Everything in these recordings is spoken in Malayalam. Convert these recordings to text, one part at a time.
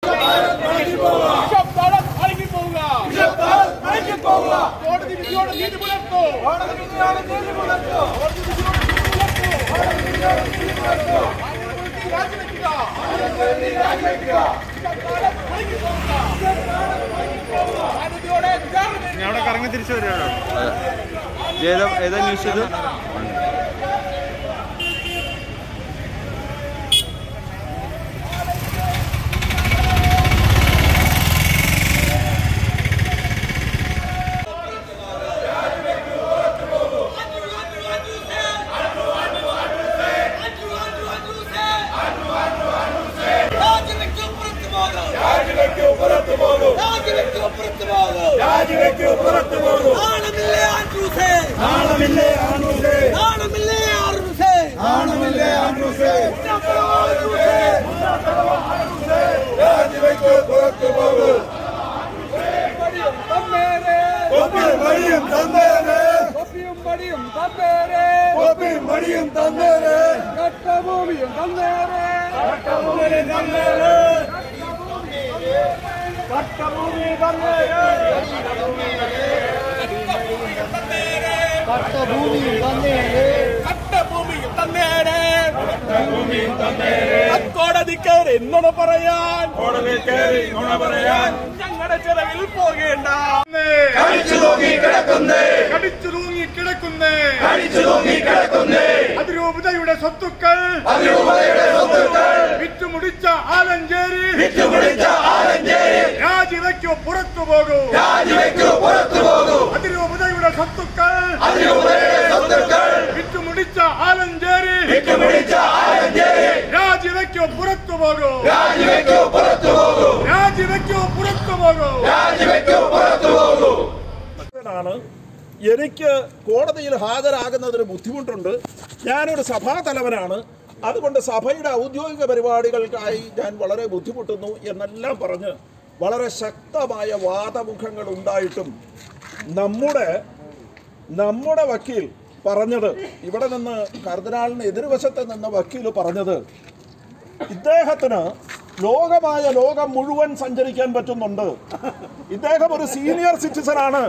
വിഷപ്പാടം അടങ്ങി പോവുക കോടതി വിധിയോട് നീതി പുലർത്തൂ കോടതി വിധിയോട് നീതി പുലർത്തൂ കോടതി വിധിയോട് നീതി പുലർത്തൂ രാജിവെക്കുക രാജിവെക്കുക വിഷപ്പാടം അടങ്ങി പോവുക കോടതിയോടെ വിചാരണ ഇനി അവിടെ കറങ്ങി തിരിച്ചു വരുവാണോ ഏതാ ഏതാ ന്യൂസ് ഇത് നാണമില്ലേ ആൻഡ്രൂസേ നാണമില്ലേ ആൻഡ്രൂസേ നാണമില്ലേ ആൻഡ്രൂസേ കൊപ്പിയും പടിയും തന്നേരെ മടിയും തന്നേരെ കട്ടഭൂമിയും തന്നേരെ കട്ടഭൂമി തന്നേരെ കട്ടഭൂമി തന്നേരെ കട്ടഭൂമി തന്നേരെ കട്ടഭൂമിയും തന്നേരെ കോടതിക്കാർ എന്നോട് പറയാൻ കോടതി കയറി നുണ പറയാൻ ഞങ്ങളുടെ ചെലവിൽ പോകേണ്ട കടിച്ചു തൂങ്ങി കിടക്കുന്നേ കടിച്ചു തൂങ്ങി കിടക്കുന്നേ കടിച്ചു തൂങ്ങി കിടക്കുന്നേ അതിരൂപതയുടെ സ്വത്തുക്കൾ അതിരൂപതയുടെ സ്വത്തുക്കൾ വിറ്റുമുടിച്ച ആലഞ്ചേരി വിറ്റുപിടിച്ച ആലഞ്ചേരി രാജിവെക്കോ പുറത്തു പോകൂ രാജിവെക്കു പുറത്തു പോകൂ അതിരൂപതയുടെ സ്വത്തുക്കൾ അതിരൂപതയുടെ സ്വത്തുക്കൾ വിറ്റുമുടിച്ച ആലഞ്ചേരി വിറ്റുപിടിച്ച ആലഞ്ചേരി രാജിവെക്കോ പുറത്തു പോകൂ രാജിവെക്കു പുറത്തു പോകൂ രാജിവെക്കോ പുറത്തു പോകൂ രാജിവെക്കു പുറത്തു പോകൂ ആണ് എനിക്ക് കോടതിയിൽ ഹാജരാകുന്നതിന് ബുദ്ധിമുട്ടുണ്ട് ഞാനൊരു സഭാതലവനാണ് അതുകൊണ്ട് സഭയുടെ ഔദ്യോഗിക പരിപാടികൾക്കായി ഞാൻ വളരെ ബുദ്ധിമുട്ടുന്നു എന്നെല്ലാം പറഞ്ഞ് വളരെ ശക്തമായ വാദമുഖങ്ങൾ ഉണ്ടായിട്ടും നമ്മുടെ നമ്മുടെ വക്കീൽ പറഞ്ഞത് ഇവിടെ നിന്ന് കർദിനാളിന് എതിർവശത്ത് നിന്ന് വക്കീൽ പറഞ്ഞത് ഇദ്ദേഹത്തിന് ലോകമായ ലോകം മുഴുവൻ സഞ്ചരിക്കാൻ പറ്റുന്നുണ്ട് ഇദ്ദേഹം ഒരു സീനിയർ സിറ്റിസൺ ആണ്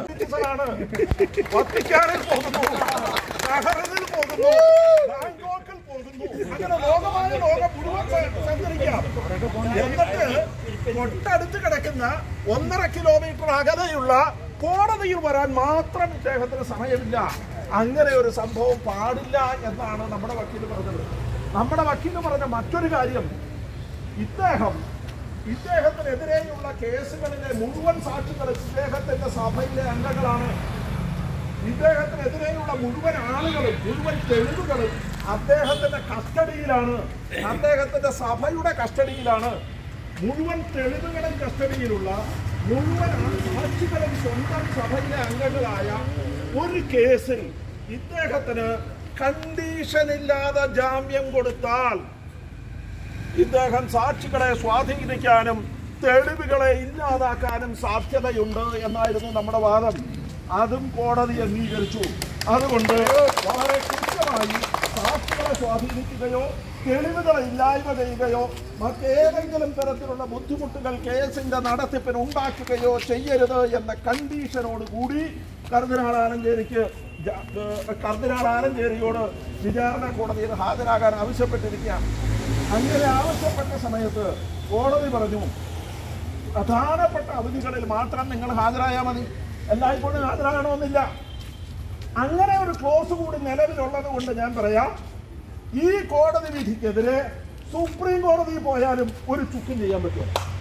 വത്തിക്കാനിൽ പോകുന്നു ബഹ്റൈനിൽ പോകുന്നു ബാങ്കോക്കിൽ പോകുന്നു അങ്ങനെ ലോകമായ ലോകം മുഴുവൻ സ- സഞ്ചരിക്കാം എന്നിട്ട് തൊട്ടടുത്ത് കിടക്കുന്ന ഒന്നര കിലോമീറ്റർ അകലെയുള്ള കോടതിയിൽ വരാൻ മാത്രം ഇദ്ദേഹത്തിന് സമയമില്ല അങ്ങനെ ഒരു സംഭവം പാടില്ല എന്നാണ് നമ്മുടെ വക്കീൽ പറഞ്ഞത് നമ്മുടെ വക്കീൽ പറഞ്ഞ മറ്റൊരു കാര്യം ഇദ്ദേഹം ഇദ്ദേഹത്തിനെതിരെയുള്ള കേസുകളിലെ മുഴുവൻ സാക്ഷികളും ഇദ്ദേഹത്തിന്റെ സഭയിലെ അംഗങ്ങളാണ് ഇദ്ദേഹത്തിനെതിരെയുള്ള മുഴുവൻ ആളുകളും മുഴുവൻ തെളിവുകളും അദ്ദേഹത്തിന്റെ കസ്റ്റഡിയിലാണ് അദ്ദേഹത്തിന്റെ സഭയുടെ കസ്റ്റഡിയിലാണ് മുഴുവൻ തെളിവുകളും കസ്റ്റഡിയിലുള്ള മുഴുവൻ ആ- സാക്ഷികളും സ്വന്തം സഭയിലെ അംഗങ്ങളായ ഒരു കേസിൽ ഇദ്ദേഹത്തിന് കണ്ടീഷനില്ലാതെ ജാമ്യം കൊടുത്താൽ ഇദ്ദേഹം സാക്ഷികളെ സ്വാധീനിക്കാനും തെളിവുകളെ ഇല്ലാതാക്കാനും സാധ്യതയുണ്ട് എന്നായിരുന്നു നമ്മുടെ വാദം അതും കോടതി അംഗീകരിച്ചു അതുകൊണ്ട് വളരെ കൃത്യമായി സാക്ഷികളെ സ്വാധീനിക്കുകയോ തെളിവുകളെ ഇല്ലായ്മ ചെയ്യുകയോ മറ്റേതെങ്കിലും തരത്തിലുള്ള ബുദ്ധിമുട്ടുകൾ കേസിന്റെ നടത്തിപ്പിന് ഉണ്ടാക്കുകയോ ചെയ്യരുത് എന്ന കണ്ടീഷനോട് കൂടി കർദിനാൾ ആലഞ്ചേരിക്ക് ജ- ഏഹ് കർദിനാൾ ആലഞ്ചേരിയോട് വിചാരണ കോടതിയിൽ ഹാജരാകാൻ ആവശ്യപ്പെട്ടിരിക്കുകയാണ് അങ്ങനെ ആവശ്യപ്പെട്ട സമയത്ത് കോടതി പറഞ്ഞു പ്രധാനപ്പെട്ട അവധികളിൽ മാത്രം നിങ്ങൾ ഹാജരായാൽ മതി എല്ലായ്പ്പോഴും ഹാജരാകണമെന്നില്ല അങ്ങനെ ഒരു ക്ലോസ് കൂടി നിലവിലുള്ളത് കൊണ്ട് ഞാൻ പറയാം ഈ കോടതി വിധിക്കെതിരെ സുപ്രീം കോടതി പോയാലും ഒരു ചുക്കും ചെയ്യാൻ പറ്റും